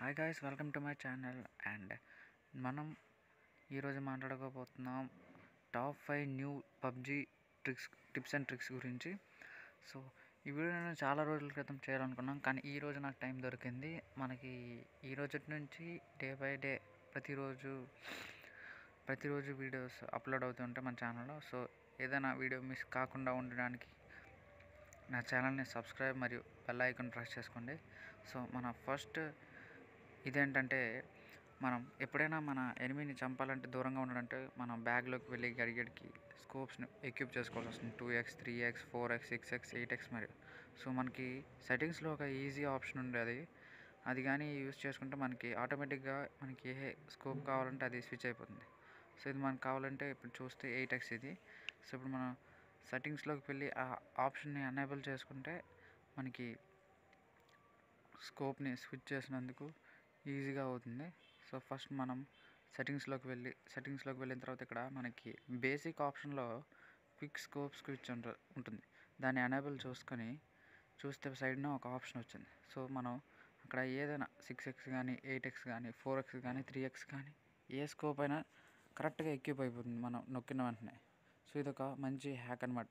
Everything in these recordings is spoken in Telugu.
hi guys welcome to my channel and మనం ఈరోజు మాట్లాడుకోబోతున్నాం top five new PUBG tricks tips and tricks గురించి సో ఈ వీడియో నేను చాలా రోజుల క్రితం చేయాలనుకున్నాం కానీ ఈ రోజు నాకు టైం దొరికింది మనకి ఈ రోజు నుంచి డే బై డే ప్రతిరోజు ప్రతిరోజు వీడియోస్ అప్లోడ్ అవుతుంటాయి మన ఛానల్లో సో ఏదైనా వీడియో మిస్ కాకుండా ఉండడానికి నా ఛానల్ని సబ్స్క్రైబ్ మరియు బెల్ ఐకాన్ ప్రెస్ చేసుకోండి సో మన ఫస్ట్ ఇదేంటంటే మనం ఎప్పుడైనా మన ఎనిమిని చంపాలంటే దూరంగా ఉండాలంటే మనం బ్యాగ్లోకి వెళ్ళి గడిగడికి స్కోప్స్ని ఎక్విప్ చేసుకోవాల్సి వస్తుంది two x three x four x six x eight x మరియు సో మనకి సెట్టింగ్స్లో ఒక ఈజీ ఆప్షన్ ఉండేది అది కానీ యూస్ చేసుకుంటే మనకి ఆటోమేటిక్గా మనకి ఏ స్కోప్ కావాలంటే అది స్విచ్ అయిపోతుంది సో ఇది మనకు కావాలంటే ఇప్పుడు చూస్తే ఎయిట్ ఎక్స్ ఇది సో ఇప్పుడు మనం సెట్టింగ్స్లోకి వెళ్ళి ఆ ఆప్షన్ని ఎనేబుల్ చేసుకుంటే మనకి స్కోప్ని స్విచ్ చేసినందుకు ఈజీగా అవుతుంది సో ఫస్ట్ మనం సెట్టింగ్స్లోకి వెళ్ళి సెట్టింగ్స్లోకి వెళ్ళిన తర్వాత ఇక్కడ మనకి బేసిక్ ఆప్షన్లో క్విక్ స్కోప్ స్విచ్ ఉంట ఉంటుంది దాన్ని ఎనేబుల్ చూసుకొని చూస్తే సైడ్న ఒక ఆప్షన్ వచ్చింది సో మనం అక్కడ ఏదైనా సిక్స్ ఎక్స్ కానీ ఎయిట్ ఎక్స్ కానీ ఫోర్ ఎక్స్ కానీ త్రీ ఎక్స్ కానీ ఏ స్కోప్ అయినా కరెక్ట్గా ఎక్విప్ అయిపోతుంది మనం నొక్కిన వెంటనే సో ఇది ఒక మంచి హ్యాక్ అనమాట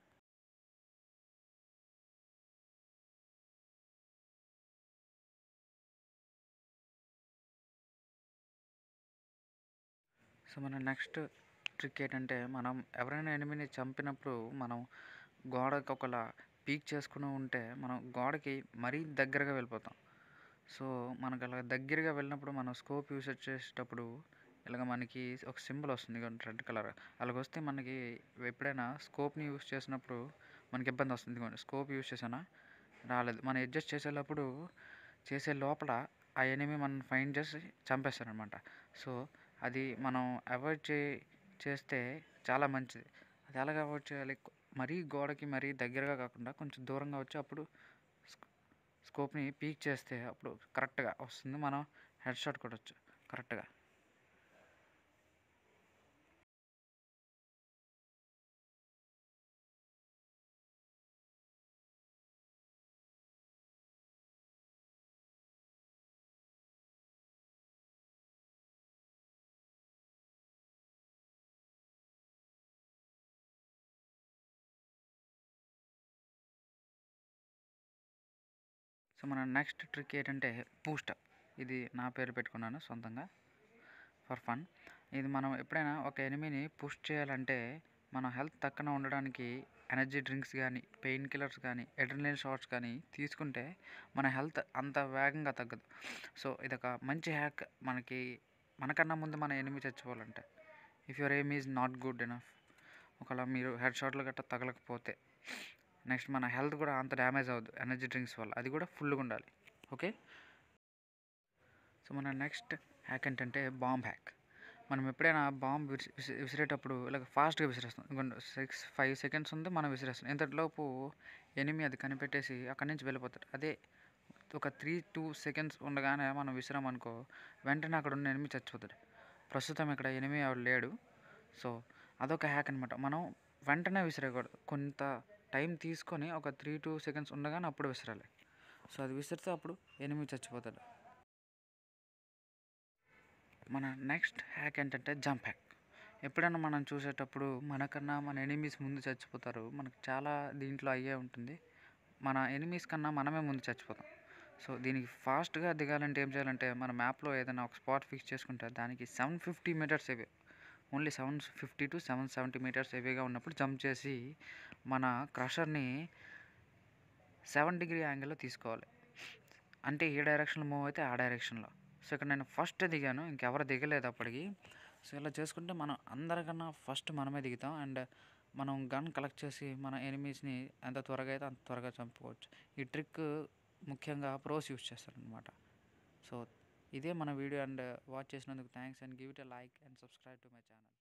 సో మన నెక్స్ట్ ట్రిక్ ఏంటంటే మనం ఎవరైనా ఎనిమిని చంపినప్పుడు మనం గోడకి ఒకలా పీక్ చేసుకుని ఉంటే మనం గోడకి మరీ దగ్గరగా వెళ్ళిపోతాం సో మనకు అలా దగ్గరగా వెళ్ళినప్పుడు మనం స్కోప్ యూస్ చేసేటప్పుడు ఇలాగ మనకి ఒక సింబల్ వస్తుంది రెడ్ కలర్ అలాగ వస్తే మనకి ఎప్పుడైనా స్కోప్ని యూస్ చేసినప్పుడు మనకి ఇబ్బంది వస్తుంది ఇదిగోండి స్కోప్ యూస్ చేసానా రాలేదు మనం అడ్జస్ట్ చేసేటప్పుడు చేసే లోపల ఆ ఎనిమి మనం ఫైండ్ చేసి చంపేస్తారనమాట సో అది మనం అవాయిడ్ చే చేస్తే చాలా మంచిది అది ఎలాగ అవాయిడ్ చేయాలి మరీ గోడకి మరీ దగ్గరగా కాకుండా కొంచెం దూరంగా వచ్చి అప్పుడు స్కోప్ని పీక్ చేస్తే అప్పుడు కరెక్ట్గా వస్తుంది మనం హెడ్ షాట్ కొట్టచ్చు కరెక్ట్గా సో మన నెక్స్ట్ ట్రిక్ ఏంటంటే బూస్టప్ ఇది నా పేరు పెట్టుకున్నాను సొంతంగా ఫర్ ఫన్ ఇది మనం ఎప్పుడైనా ఒక ఎనిమిని పుష్ చేయాలంటే మన హెల్త్ తక్కువ ఉండడానికి ఎనర్జీ డ్రింక్స్ కానీ పెయిన్ కిల్లర్స్ కానీ ఎడ్రినల్ షాట్స్ కానీ తీసుకుంటే మన హెల్త్ అంత వేగంగా తగ్గదు సో ఇదొక మంచి హ్యాక్ మనకి మనకన్నా ముందు మన ఎనిమి చచ్చిపోవాలంటే if your aim is not good enough ఒకవేళ మీరు హెడ్ షాట్లు గట్రా తగలకపోతే నెక్స్ట్ మన హెల్త్ కూడా అంత డ్యామేజ్ అవ్వదు ఎనర్జీ డ్రింక్స్ వల్ల అది కూడా ఫుల్గా ఉండాలి ఓకే సో మన నెక్స్ట్ హ్యాక్ ఏంటంటే బాంబ్ హ్యాక్ మనం ఎప్పుడైనా బాంబ్ విసి విసిరేటప్పుడు ఇలాగ ఫాస్ట్గా విసిరేస్తాం ఇంకొంచెం సిక్స్ ఫైవ్ సెకండ్స్ ఉంది మనం విసిరేస్తాం ఇంతలోపు ఎనిమి అది కనిపెట్టేసి అక్కడి నుంచి వెళ్ళిపోతాడు అదే ఒక త్రీ టూ సెకండ్స్ ఉండగానే మనం విసిరామనుకో వెంటనే అక్కడ ఉన్న ఎనిమి చచ్చిపోతాడు ప్రస్తుతం ఇక్కడ ఎనిమి ఎవరు లేడు సో అదొక హ్యాక్ అనమాట మనం వెంటనే విసిరేయకూడదు కొంత టైం తీసుకొని ఒక త్రీ టూ సెకండ్స్ ఉండగానే అప్పుడు విసిరాలి సో అది విసిరితే అప్పుడు ఎనిమి చచ్చిపోతాడు మన నెక్స్ట్ హ్యాక్ ఏంటంటే జంప్ హ్యాక్ ఎప్పుడైనా మనం చూసేటప్పుడు మనకన్నా మన ఎనిమీస్ ముందు చచ్చిపోతారు మనకు చాలా దీంట్లో అయ్యే ఉంటుంది మన ఎనిమీస్ కన్నా మనమే ముందు చచ్చిపోతాం సో దీనికి ఫాస్ట్గా దిగాలంటే ఏం చేయాలంటే మన మ్యాప్లో ఏదైనా ఒక స్పాట్ ఫిక్స్ చేసుకుంటే దానికి సెవెన్ ఫిఫ్టీ మీటర్స్ అవే only seven fifty to seven seventy metres హెవీగా ఉన్నప్పుడు జంప్ చేసి మన క్రషర్ని సెవెన్ డిగ్రీ యాంగిల్లో తీసుకోవాలి అంటే ఏ డైరెక్షన్లో మూవ్ అయితే ఆ డైరెక్షన్లో సో ఇక్కడ నేను ఫస్ట్ దిగాను ఇంకెవరు దిగలేదు అప్పటికి సో ఇలా చేసుకుంటే మనం అందరికన్నా ఫస్ట్ మనమే దిగుతాం అండ్ మనం గన్ కలెక్ట్ చేసి మన ఎనిమీస్ని ఎంత త్వరగా అయితే అంత త్వరగా చంపుకోవచ్చు ఈ ట్రిక్ ముఖ్యంగా ప్రోస్ యూస్ చేస్తారనమాట సో ఇదే మన వీడియో అండ్ వాచ్ చేసినందుకు thanks and give it a like and subscribe to my channel